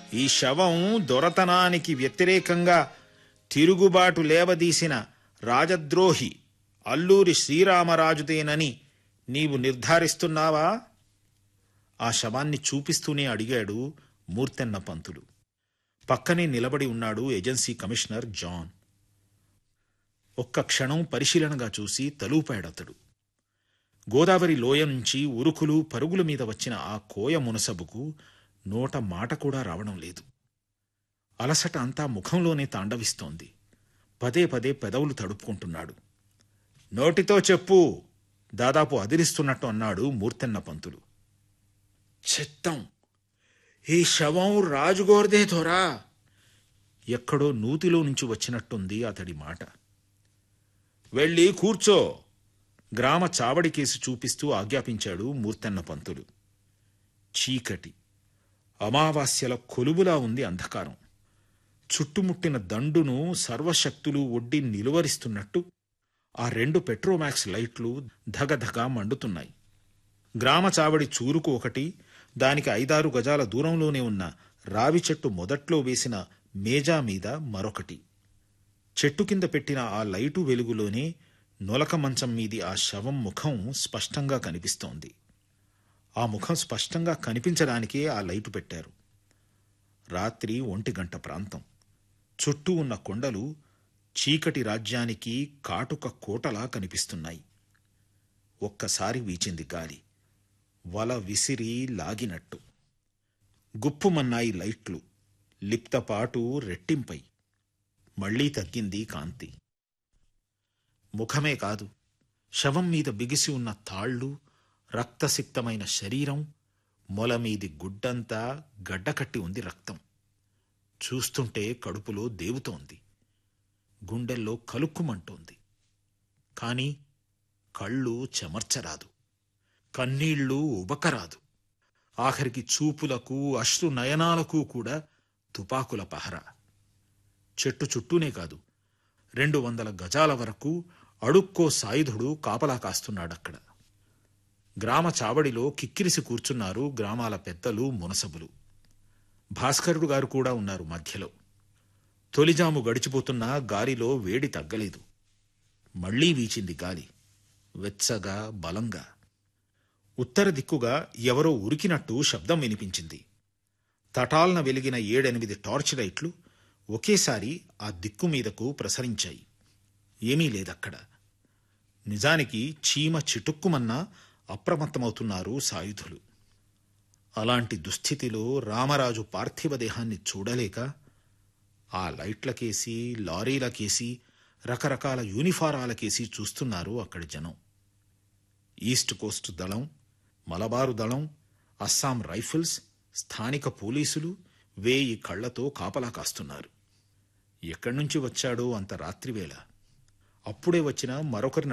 ఈ శవం దొరతనానికి వ్యతిరేకంగా తిరుగుబాటు లేవదీసిన రాజద్రోహి అల్లూరి శ్రీరామరాజుదేనని నీవు నిర్ధారిస్తున్నావా ఆ శవాన్ని చూపిస్తూనే అడిగాడు మూర్తెన్న పంతులు పక్కనే నిలబడి ఉన్నాడు ఏజెన్సీ కమిషనర్ జాన్ ఒక్క క్షణం పరిశీలనగా చూసి తలూపాడతడు గోదావరి లోయ నుంచి ఉరుకులు పరుగుల మీద వచ్చిన ఆ కోయ మునసబుకు నోట మాట కూడా రావడం లేదు అలసట అంతా ముఖంలోనే తాండవిస్తోంది పదే పదే పెదవులు తడుపుకుంటున్నాడు నోటితో చెప్పు దాదాపు అదిరిస్తున్నట్టు అన్నాడు మూర్తెన్న పంతులు చిత్తం ఈ శవం రాజుగోర్దే ధోరా ఎక్కడో నూతిలో నుంచి వచ్చినట్టుంది అతడి మాట వెళ్ళి కూర్చో గ్రామ చావడి కేసు చూపిస్తూ ఆజ్ఞాపించాడు మూర్తెన్న పంతులు చీకటి అమావాస్యల కొలువులా ఉంది అంధకారం చుట్టుముట్టిన దండును సర్వశక్తులు ఒడ్డి నిలువరిస్తున్నట్టు ఆ రెండు పెట్రోమాక్స్ లైట్లు ధగధగా మండుతున్నాయి గ్రామ చావడి చూరుకు ఒకటి దానికి ఐదారు గజాల దూరంలోనే ఉన్న రావి చెట్టు మొదట్లో వేసిన మేజా మీద మరొకటి చెట్టు కింద పెట్టిన ఆ లైటు వెలుగులోనే నొలక మంచం మీది ఆ శవం ముఖం స్పష్టంగా కనిపిస్తోంది ఆ ముఖం స్పష్టంగా కనిపించడానికే ఆ లైటు పెట్టారు రాత్రి ఒంటి గంట ప్రాంతం చుట్టూ ఉన్న కొండలు చీకటి రాజ్యానికి కాటుక కోటలా కనిపిస్తున్నాయి ఒక్కసారి వీచింది గాలి వల విసిరి లాగినట్టు గుప్పుమన్నాయి లైట్లు లిప్తపాటు రెట్టింపై మళ్లీ తగ్గింది కాంతి ముఖమే కాదు శవం మీద బిగిసి ఉన్న తాళ్ళు రక్తసిక్తమైన శరీరం మొలమీది గుడ్డంతా గడ్డకట్టి ఉంది రక్తం చూస్తుంటే కడుపులో దేవుతోంది గుండెల్లో కలుక్కుమంటోంది కాని కళ్ళు చెమర్చరాదు కన్నీళ్లు ఉబకరాదు ఆఖరికి చూపులకు అశ్రు నయనాలకు కూడా తుపాకుల పహరా చెట్టు చుట్టూనే కాదు రెండు వందల గజాల వరకు అడుక్కో సాయుధుడు కాపలా కాస్తున్నాడక్కడ గ్రామ చావడిలో కిక్కిరిసి కూర్చున్నారు గ్రామాల పెద్దలు మునసబులు భాస్కరుడు గారు కూడా ఉన్నారు మధ్యలో తొలిజాము గడిచిపోతున్నా గాలిలో వేడి తగ్గలేదు మళ్లీ వీచింది గాలి వెచ్చగా బలంగా ఉత్తర దిక్కుగా ఎవరో ఉరికినట్టు శబ్దం వినిపించింది తటాల్న వెలిగిన ఏడెనిమిది టార్చ్ లైట్లు ఒకేసారి ఆ దిక్కు మీదకు ప్రసరించాయి ఏమీ లేదక్కడ నిజానికి చీమ చిటుక్కుమన్నా అప్రమత్తమవుతున్నారు సాయుధులు అలాంటి దుస్థితిలో రామరాజు పార్థివ దేహాన్ని చూడలేక ఆ లైట్లకేసి లారీలకేసి రకరకాల యూనిఫారాలకేసి చూస్తున్నారు అక్కడి జనం ఈస్ట్ కోస్ట్ దళం మలబారు దళం అస్సాం రైఫిల్స్ స్థానిక పోలీసులు వేయి కళ్లతో కాపలా కాస్తున్నారు ఎక్కడి నుంచి వచ్చాడో అంత రాత్రివేళ అప్పుడే వచ్చిన మరొకరిని